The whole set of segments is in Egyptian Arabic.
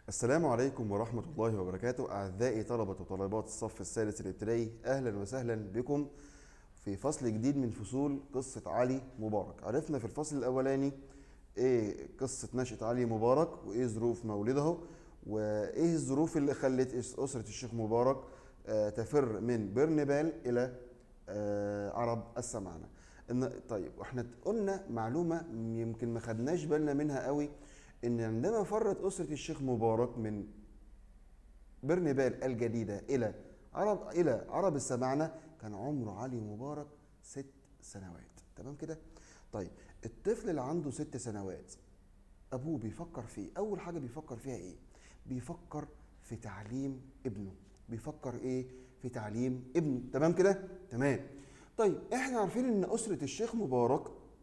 السلام عليكم ورحمة الله وبركاته أعزائي طلبة وطالبات الصف الثالث الابتدائي أهلا وسهلا بكم في فصل جديد من فصول قصة علي مبارك عرفنا في الفصل الأولاني إيه قصة نشأة علي مبارك وإيه ظروف مولده وإيه الظروف اللي خلت أسرة الشيخ مبارك آه، تفر من برنبال إلى آه، عرب السمعنة إن طيب واحنا قلنا معلومة يمكن ما خدناش بالنا منها قوي ان عندما فرت اسره الشيخ مبارك من برنبال الجديده الى عرب الى عرب السمعنه كان عمر علي مبارك ست سنوات تمام كده طيب الطفل اللي عنده ست سنوات ابوه بيفكر في إيه؟ اول حاجه بيفكر فيها ايه بيفكر في تعليم ابنه بيفكر ايه في تعليم ابنه تمام كده تمام طيب احنا عارفين ان اسره الشيخ مبارك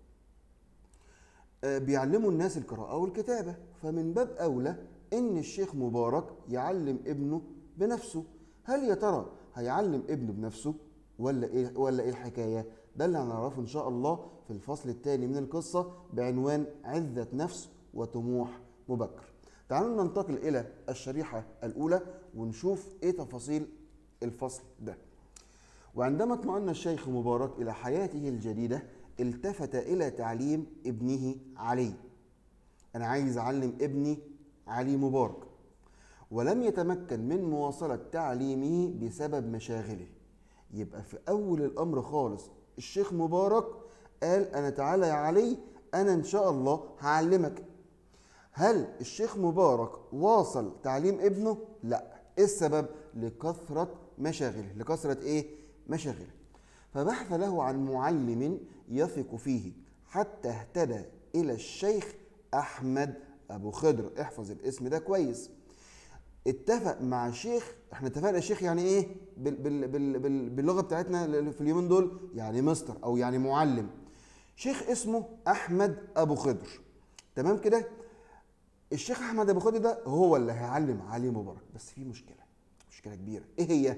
آه، بيعلموا الناس القراءة والكتابة فمن باب أولى إن الشيخ مبارك يعلم ابنه بنفسه هل يا ترى هيعلم ابنه بنفسه ولا إيه ولا إيه الحكاية؟ ده اللي هنعرفه إن شاء الله في الفصل الثاني من القصة بعنوان عزة نفس وطموح مبكر. تعالوا ننتقل إلى الشريحة الأولى ونشوف إيه تفاصيل الفصل ده. وعندما اطمأن الشيخ مبارك إلى حياته الجديدة التفت إلى تعليم ابنه علي أنا عايز أعلم ابني علي مبارك ولم يتمكن من مواصلة تعليمه بسبب مشاغله يبقى في أول الأمر خالص الشيخ مبارك قال أنا تعالى يا علي أنا إن شاء الله هعلمك هل الشيخ مبارك واصل تعليم ابنه؟ لا إيه السبب؟ لكثرة مشاغله لكثرة إيه؟ مشاغله فبحث له عن معلم يثق فيه حتى اهتدى إلى الشيخ أحمد أبو خضر احفظ الاسم ده كويس اتفق مع شيخ احنا اتفقنا شيخ يعني ايه بال بال بال بال باللغه بتاعتنا في اليومين دول يعني مستر او يعني معلم شيخ اسمه احمد ابو خضر تمام كده الشيخ احمد ابو خضر ده هو اللي هيعلم علي مبارك بس في مشكله مشكله كبيره ايه هي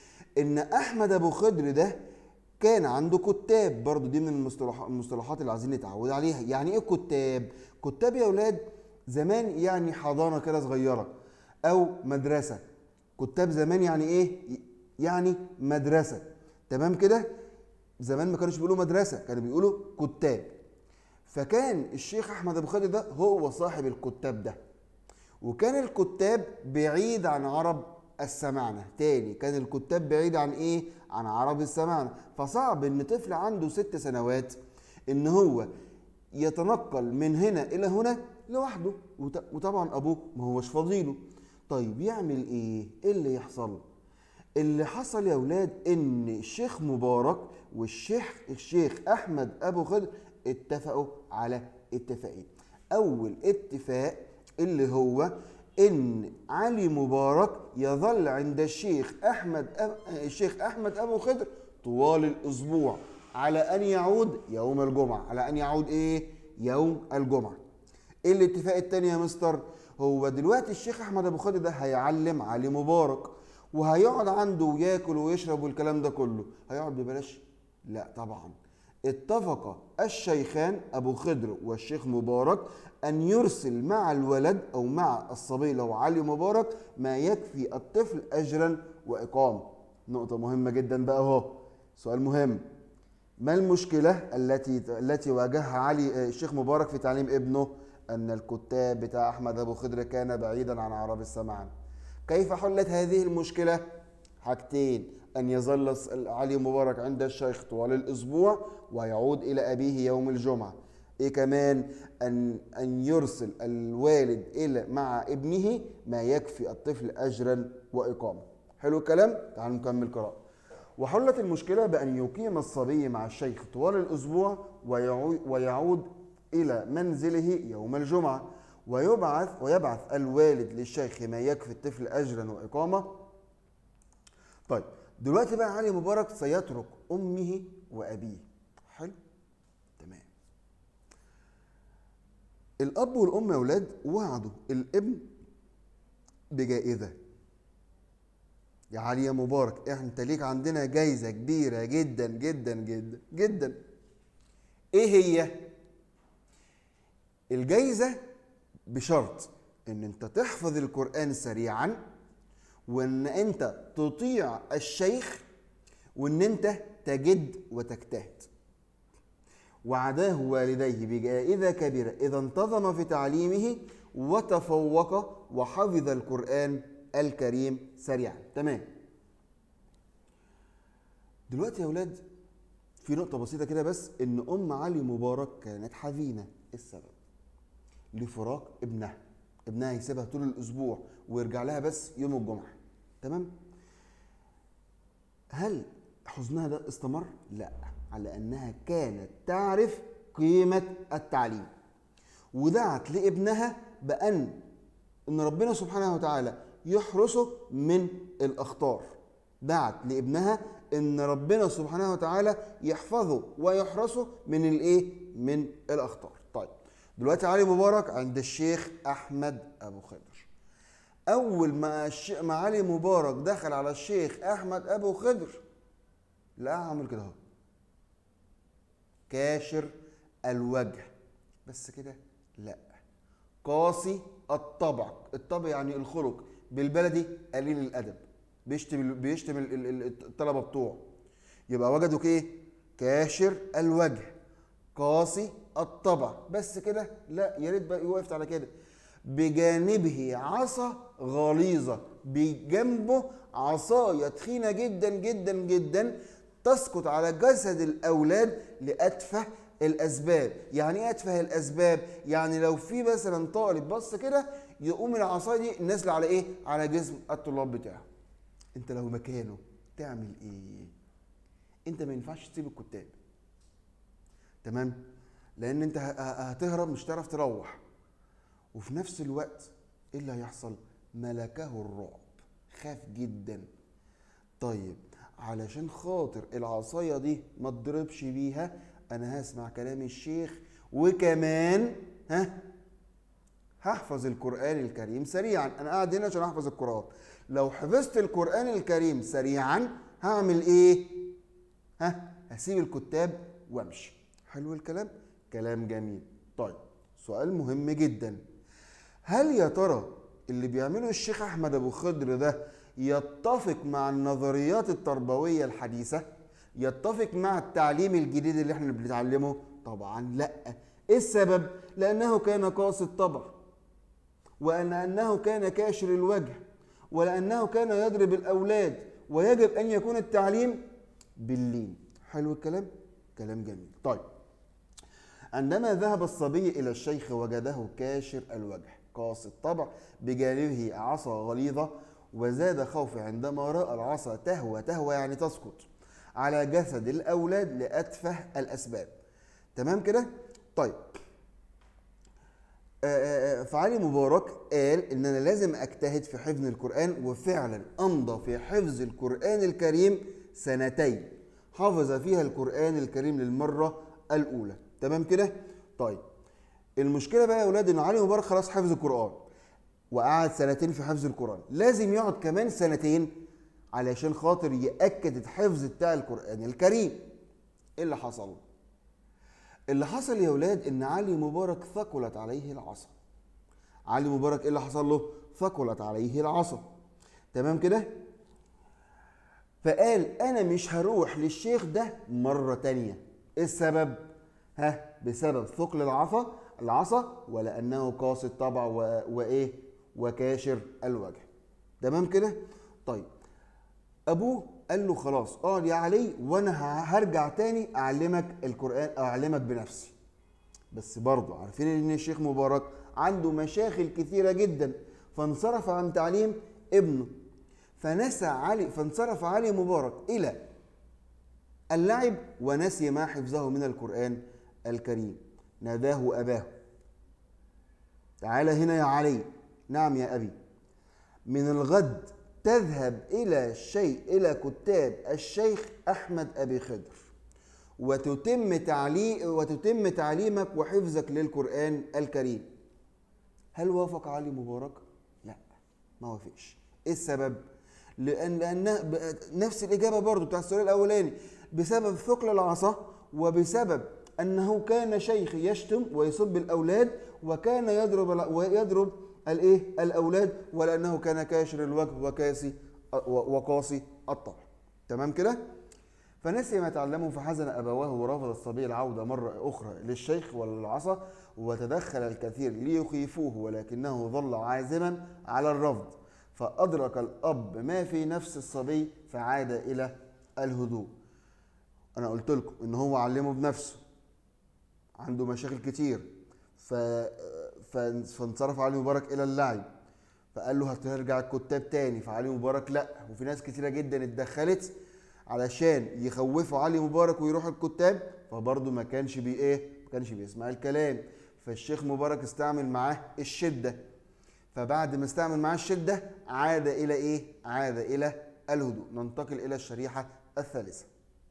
ان احمد ابو خضر ده كان عنده كتاب برضو دي من المصطلح- المصطلحات اللي عايزين نتعود عليها يعني ايه كتاب كتاب يا اولاد زمان يعني حضانه كده صغيره او مدرسه كتاب زمان يعني ايه يعني مدرسه تمام كده زمان ما كانوش بيقولوا مدرسه كانوا بيقولوا كتاب فكان الشيخ احمد ابو خالد ده هو صاحب الكتاب ده وكان الكتاب بعيد عن عرب السمعنة تاني كان الكتاب بعيد عن ايه عن عرب السمعنة فصعب ان طفل عنده ست سنوات ان هو يتنقل من هنا الى هنا لوحده وط- وطبعا ابوه ما هوش فاضيله طيب يعمل ايه ايه اللي يحصل اللي حصل يا اولاد ان الشيخ مبارك والشيخ الشيخ احمد ابو خضر اتفقوا على اتفاقين اول اتفاق اللي هو ان علي مبارك يظل عند الشيخ احمد أب... الشيخ احمد ابو خضر طوال الاسبوع على ان يعود يوم الجمعه على ان يعود ايه يوم الجمعه ايه الاتفاق التاني يا مستر هو دلوقتي الشيخ احمد ابو خالد ده هيعلم علي مبارك وهيقعد عنده وياكل ويشرب والكلام ده كله هيقعد ببلاش لا طبعا اتفق الشيخان ابو خضر والشيخ مبارك ان يرسل مع الولد او مع الصبي لو علي مبارك ما يكفي الطفل اجرا واقامه نقطه مهمه جدا بقى اهو سؤال مهم ما المشكلة التي التي واجهها علي الشيخ مبارك في تعليم ابنه أن الكتاب بتاع أحمد أبو خضر كان بعيدا عن عرب السمعان كيف حلت هذه المشكلة؟ حاجتين أن يظل علي مبارك عند الشيخ طوال الأسبوع ويعود إلى أبيه يوم الجمعة إيه كمان أن أن يرسل الوالد إلى مع ابنه ما يكفي الطفل أجرا وإقامة حلو الكلام؟ تعالوا نكمل قراءة وحلت المشكلة بأن يقيم الصبي مع الشيخ طوال الأسبوع ويعو- ويعود إلى منزله يوم الجمعة ويبعث ويبعث الوالد للشيخ ما يكفي الطفل أجرا وإقامة طيب دلوقتي بقى علي مبارك سيترك أمه وأبيه حلو تمام الأب والأم يا أولاد وعدوا الابن بجائزة يا علي يا مبارك انت ليك عندنا جايزة كبيرة جدا جدا جدا جدا ايه هي الجايزة بشرط ان انت تحفظ القرآن سريعا وان انت تطيع الشيخ وان انت تجد وتجتهد وعداه والديه بجائزة كبيرة إذا انتظم في تعليمه وتفوق وحفظ القرآن الكريم سريعا تمام دلوقتي يا أولاد في نقطة بسيطة كده بس إن أم علي مبارك كانت حزينة إيه السبب؟ لفراق ابنها ابنها يسيبها طول الأسبوع ويرجع لها بس يوم الجمعة تمام؟ هل حزنها ده استمر؟ لا على أنها كانت تعرف قيمة التعليم ودعت لابنها بأن إن ربنا سبحانه وتعالى يحرسه من الأخطار دعت لابنها إن ربنا سبحانه وتعالى يحفظه ويحرسه من الإيه؟ من الأخطار طيب دلوقتي علي مبارك عند الشيخ أحمد أبو خضر أول ما, الش... ما علي مبارك دخل على الشيخ أحمد أبو خضر لقاه عامل كده اهو كاشر الوجه بس كده لا قاسي الطبع الطبع يعني الخلق بالبلدي قليل الادب بيشتم بيشتم ال- ال- ال- الطلبه بتوعه يبقى وجدك ايه كاشر الوجه قاسي الطبع بس كده لا يا ريت بقى وقفت على كده بجانبه عصا غليظه بجنبه عصايه تخينه جدا جدا جدا تسقط على جسد الاولاد لاتفه الاسباب يعني ايه اتفه الاسباب يعني لو في مثلا طالب بص كده يقوم العصايه دي نازله على ايه على جسم الطلاب بتاعه انت لو مكانه تعمل ايه انت ما ينفعش تسيب الكتاب تمام لان انت ه- ه- هتهرب مش هتعرف تروح وفي نفس الوقت ايه اللي هيحصل ملكه الرعب خاف جدا طيب علشان خاطر العصايه دي ما تضربش بيها انا هسمع كلام الشيخ وكمان ها هحفظ القرآن الكريم سريعا أنا قاعد هنا عشان أحفظ القرآن لو حفظت القرآن الكريم سريعا هعمل إيه؟ ها هسيب الكتاب وامشي حلو الكلام؟ كلام جميل طيب سؤال مهم جدا هل يا ترى اللي بيعمله الشيخ أحمد أبو خضر ده يتفق مع النظريات التربوية الحديثة؟ يتفق مع التعليم الجديد اللي احنا بنتعلمه؟ طبعا لا ايه السبب؟ لأنه كان قاسي الطبع وأن أنه كان كاشر الوجه ولأنه كان يضرب الأولاد ويجب أن يكون التعليم باللين حلو الكلام؟ كلام جميل طيب عندما ذهب الصبي إلى الشيخ وجده كاشر الوجه قاسي الطبع بجانبه عصا غليظة وزاد خوفه عندما رأى العصا تهوى تهوى يعني تسقط على جسد الأولاد لأتفه الأسباب تمام كده؟ طيب آه، آه، فعلي مبارك قال ان انا لازم اجتهد في حفظ القران وفعلا امضى في حفظ القران الكريم سنتين حفظ فيها القران الكريم للمره الاولى تمام كده طيب المشكله بقى يا اولاد ان علي مبارك خلاص حفظ القران وقعد سنتين في حفظ القران لازم يقعد كمان سنتين علشان خاطر ياكد الحفظ بتاع القران الكريم ايه اللي حصل اللي حصل يا ولاد ان علي مبارك ثقلت عليه العصا علي مبارك ايه اللي حصل له ثقلت عليه العصا تمام كده فقال انا مش هروح للشيخ ده مره تانية ايه السبب ها بسبب ثقل العصا العصا ولانه قاسي الطبع و... وايه وكاشر الوجه تمام كده طيب ابوه قال له خلاص اقعد يا علي وانا ه- هرجع تاني اعلمك القران اعلمك بنفسي بس برضه عارفين ان الشيخ مبارك عنده مشاغل كثيره جدا فانصرف عن تعليم ابنه فنسى علي فانصرف علي مبارك الى اللعب ونسي ما حفظه من القران الكريم ناداه اباه تعال هنا يا علي نعم يا ابي من الغد تذهب إلى الشيء إلى كتاب الشيخ أحمد أبي خضر وتتم تعليم وتتم تعليمك وحفظك للقرآن الكريم هل وافق علي مبارك؟ لا ما وافقش ايه السبب؟ لأن لأن ب- نفس الإجابة برضو بتاع السؤال الأولاني بسبب ثقل العصا وبسبب أنه كان شيخ يشتم ويسب الأولاد وكان يضرب ويضرب الايه الاولاد ولانه كان كاشر الوجه وكاسي وقاسي الطبع تمام كده فنسي ما تعلمه فحزن ابواه ورفض الصبي العوده مره اخرى للشيخ والعصا وتدخل الكثير ليخيفوه ولكنه ظل عازما على الرفض فادرك الاب ما في نفس الصبي فعاد الى الهدوء انا قلت لكم ان هو علمه بنفسه عنده مشاكل كتير ف... فانصرف علي مبارك الى اللعب فقال له هترجع الكتاب تاني فعلي مبارك لا وفي ناس كتيره جدا اتدخلت علشان يخوفوا علي مبارك ويروح الكتاب فبرضه ما كانش بي ايه ما كانش بيسمع الكلام فالشيخ مبارك استعمل معاه الشده فبعد ما استعمل معاه الشده عاد الى ايه عاد الى الهدوء ننتقل الى الشريحه الثالثه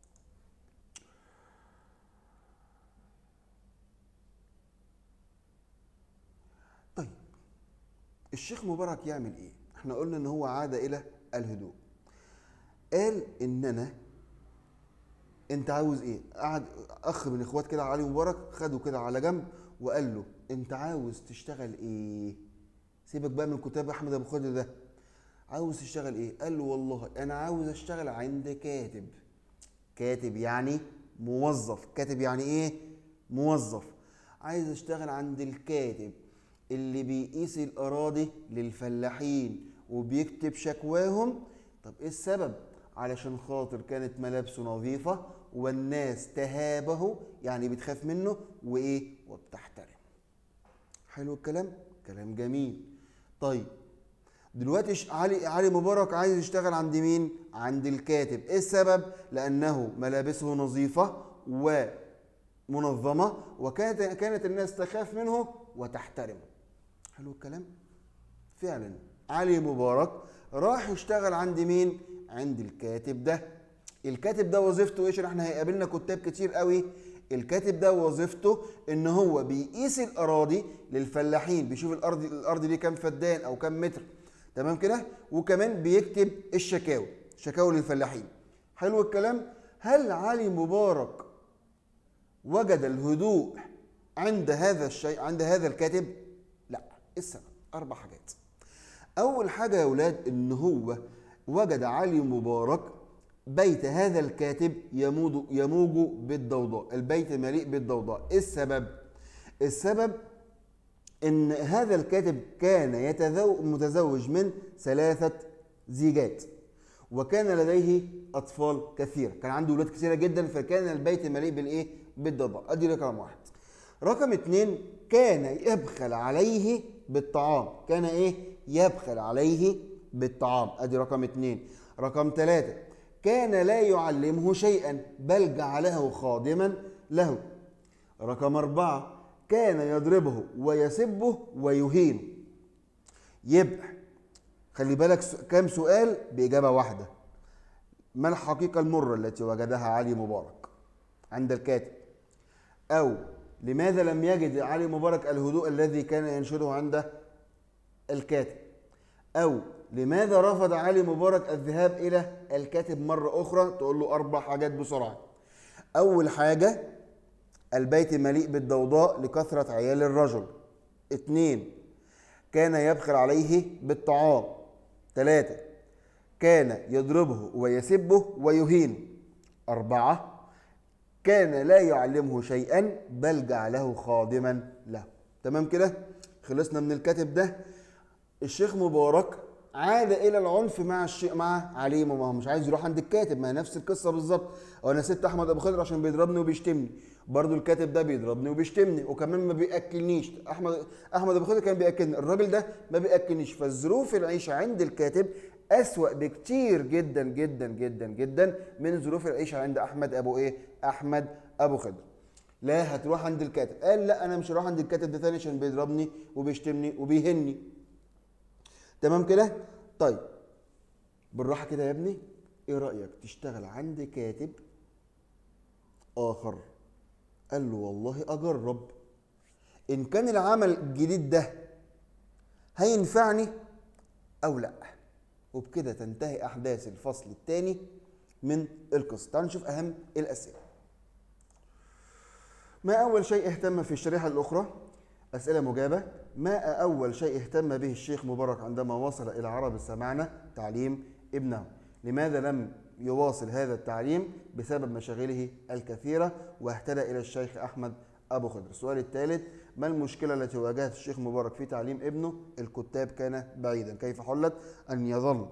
طيب الشيخ مبارك يعمل ايه احنا قلنا ان هو عاد الى الهدوء قال ان انا انت عاوز ايه قعد اخ من اخوات كده علي مبارك خده كده على جنب وقال له انت عاوز تشتغل ايه سيبك بقى من كتاب احمد ابو خالد ده عاوز تشتغل ايه قال له والله انا عاوز اشتغل عند كاتب كاتب يعني موظف كاتب يعني ايه موظف عايز اشتغل عند الكاتب اللي بيقيس الاراضي للفلاحين وبيكتب شكواهم طب ايه السبب علشان خاطر كانت ملابسه نظيفة والناس تهابه يعني بتخاف منه وإيه وبتحترم حلو الكلام كلام جميل طيب دلوقتي علي علي مبارك عايز يشتغل عند مين عند الكاتب ايه السبب لانه ملابسه نظيفه ومنظمه وكانت كانت الناس تخاف منه وتحترمه حلو الكلام فعلا علي مبارك راح يشتغل عند مين عند الكاتب ده الكاتب ده وظيفته ايش احنا هيقابلنا كتاب كتير قوي الكاتب ده وظيفته ان هو بيقيس الاراضي للفلاحين بيشوف الارض الارض دي كام فدان او كام متر تمام كده وكمان بيكتب الشكاوي شكاوي للفلاحين حلو الكلام هل علي مبارك وجد الهدوء عند هذا الشيء عند هذا الكاتب لا السبب اربع حاجات اول حاجه يا اولاد ان هو وجد علي مبارك بيت هذا الكاتب يموج يموج بالضوضاء البيت مليء بالضوضاء إيه السبب السبب ان هذا الكاتب كان يتزوج متزوج من ثلاثه زيجات وكان لديه اطفال كثيره كان عنده اولاد كثيره جدا فكان البيت مليء بالايه بالضوضاء ادي رقم واحد رقم اثنين كان يبخل عليه بالطعام كان ايه يبخل عليه بالطعام ادي رقم اثنين رقم ثلاثة كان لا يعلمه شيئا بل جعله خادما له رقم أربعة كان يضربه ويسبه ويهينه يبقى خلي بالك كام سؤال بإجابة واحدة ما الحقيقة المرة التي وجدها علي مبارك عند الكاتب أو لماذا لم يجد علي مبارك الهدوء الذي كان ينشده عند الكاتب أو لماذا رفض علي مبارك الذهاب إلى الكاتب مرة أخرى تقول له أربع حاجات بسرعة أول حاجة البيت مليء بالضوضاء لكثرة عيال الرجل اثنين كان يبخل عليه بالطعام ثلاثة كان يضربه ويسبه ويهينه أربعة كان لا يعلمه شيئا بل جعله خادما له تمام كده خلصنا من الكاتب ده الشيخ مبارك عاد الى العنف مع الشيء مع علي ما هو مش عايز يروح عند الكاتب ما هي نفس القصه بالظبط او انا سبت احمد ابو خضر عشان بيضربني وبيشتمني برضو الكاتب ده بيضربني وبيشتمني وكمان ما بياكلنيش احمد احمد ابو خضر كان بياكلني الراجل ده ما بياكلنيش فالظروف العيشه عند الكاتب أسوأ بكتير جدا جدا جدا جدا من ظروف العيشه عند احمد ابو ايه احمد ابو خضر لا هتروح عند الكاتب قال لا انا مش هروح عند الكاتب ده تاني عشان بيضربني وبيشتمني وبيهني تمام كده طيب بالراحه كده يا ابني ايه رايك تشتغل عند كاتب اخر قال له والله اجرب ان كان العمل الجديد ده هينفعني او لا وبكده تنتهي احداث الفصل الثاني من القصه تعالوا نشوف اهم الاسئله ما اول شيء اهتم في الشريحه الاخرى أسئلة مجابة ما أول شيء اهتم به الشيخ مبارك عندما وصل إلى عرب السمعنة تعليم ابنه لماذا لم يواصل هذا التعليم بسبب مشاغله الكثيرة واهتدى إلى الشيخ أحمد أبو خضر السؤال الثالث ما المشكلة التي واجهت الشيخ مبارك في تعليم ابنه الكتاب كان بعيدا كيف حلت أن يظل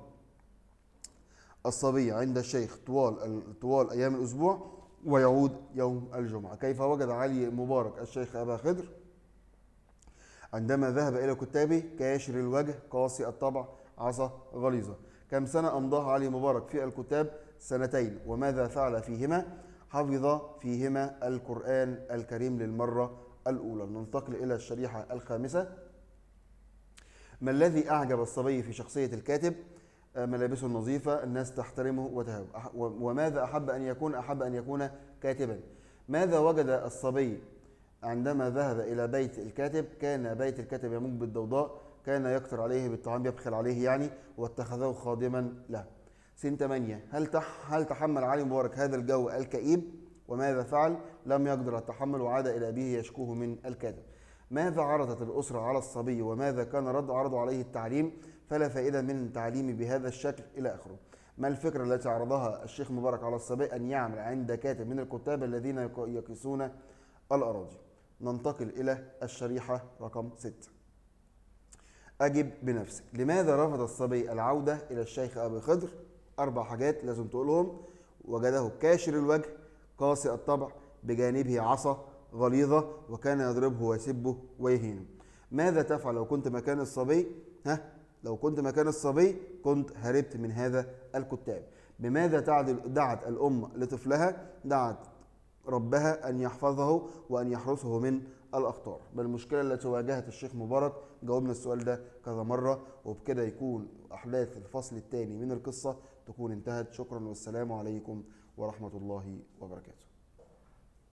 الصبي عند الشيخ طوال طوال أيام الأسبوع ويعود يوم الجمعة كيف وجد علي مبارك الشيخ أبا خضر عندما ذهب إلى كتابه كاشر الوجه قاسي الطبع عصا غليظة كم سنة أمضاها علي مبارك في الكتاب سنتين وماذا فعل فيهما حفظ فيهما القرآن الكريم للمرة الأولى ننتقل إلى الشريحة الخامسة ما الذي أعجب الصبي في شخصية الكاتب آه، ملابسه النظيفة الناس تحترمه وتهاب أح- و- وماذا أحب أن يكون أحب أن يكون كاتبا ماذا وجد الصبي عندما ذهب إلى بيت الكاتب كان بيت الكاتب يموج بالضوضاء كان يكتر عليه بالطعام يبخل عليه يعني واتخذه خادما له سن 8 هل تح هل تحمل علي مبارك هذا الجو الكئيب وماذا فعل لم يقدر التحمل وعاد إلى أبيه يشكوه من الكاتب ماذا عرضت الأسرة على الصبي وماذا كان رد عرضه عليه التعليم فلا فائدة من تعليمي بهذا الشكل إلى آخره ما الفكرة التي عرضها الشيخ مبارك على الصبي أن يعمل عند كاتب من الكتاب الذين يق- يقيسون الأراضي ننتقل إلى الشريحة رقم 6 أجب بنفسك لماذا رفض الصبي العودة إلى الشيخ أبي خضر أربع حاجات لازم تقولهم وجده كاشر الوجه قاسي الطبع بجانبه عصا غليظة وكان يضربه ويسبه ويهينه ماذا تفعل لو كنت مكان الصبي ها لو كنت مكان الصبي كنت هربت من هذا الكتاب بماذا تعدل دعت الأم لطفلها دعت ربها أن يحفظه وأن يحرسه من الأخطار ما المشكلة التي واجهت الشيخ مبارك جاوبنا السؤال ده كذا مرة وبكده يكون أحداث الفصل الثاني من القصة تكون انتهت شكرا والسلام عليكم ورحمة الله وبركاته